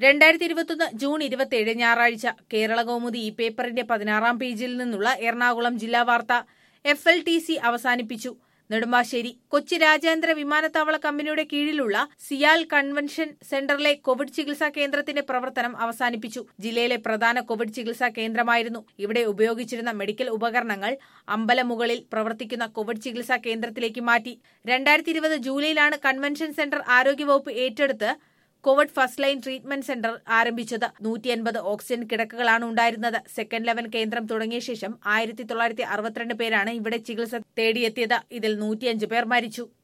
രണ്ടായിരത്തി ഇരുപത്തൊന്ന് ജൂൺ ഇരുപത്തിയേഴ് ഞായറാഴ്ച കേരള കൗമുദി ഈ പേപ്പറിന്റെ പതിനാറാം പേജിൽ നിന്നുള്ള എറണാകുളം ജില്ലാ വാർത്ത എഫ് എൽ ടി സി അവസാനിപ്പിച്ചു നെടുമ്പാശ്ശേരി കൊച്ചി രാജ്യാന്തര വിമാനത്താവള കമ്പനിയുടെ കീഴിലുള്ള സിയാൽ കൺവെൻഷൻ സെന്ററിലെ കോവിഡ് ചികിത്സാ കേന്ദ്രത്തിന്റെ പ്രവർത്തനം അവസാനിപ്പിച്ചു ജില്ലയിലെ പ്രധാന കോവിഡ് ചികിത്സാ കേന്ദ്രമായിരുന്നു ഇവിടെ ഉപയോഗിച്ചിരുന്ന മെഡിക്കൽ ഉപകരണങ്ങൾ അമ്പലമുകളിൽ പ്രവർത്തിക്കുന്ന കോവിഡ് ചികിത്സാ കേന്ദ്രത്തിലേക്ക് മാറ്റി രണ്ടായിരത്തി ഇരുപത് ജൂലൈയിലാണ് കൺവെൻഷൻ സെന്റർ ആരോഗ്യവകുപ്പ് ഏറ്റെടുത്ത് covid first line treatment centre ആരംഭിച്ചത് നൂറ്റി എൺപത് ഓക്സിജൻ കിടക്കകളാണ് ഉണ്ടായിരുന്നത് സെക്കൻഡ് ലെവൽ കേന്ദ്രം തുടങ്ങിയ ശേഷം ആയിരത്തി തൊള്ളായിരത്തി അറുപത്തിരണ്ട് പേരാണ് ഇവിടെ ചികിത്സ തേടിയെത്തിയത് ഇതിൽ നൂറ്റിയഞ്ച് പേർ മരിച്ചു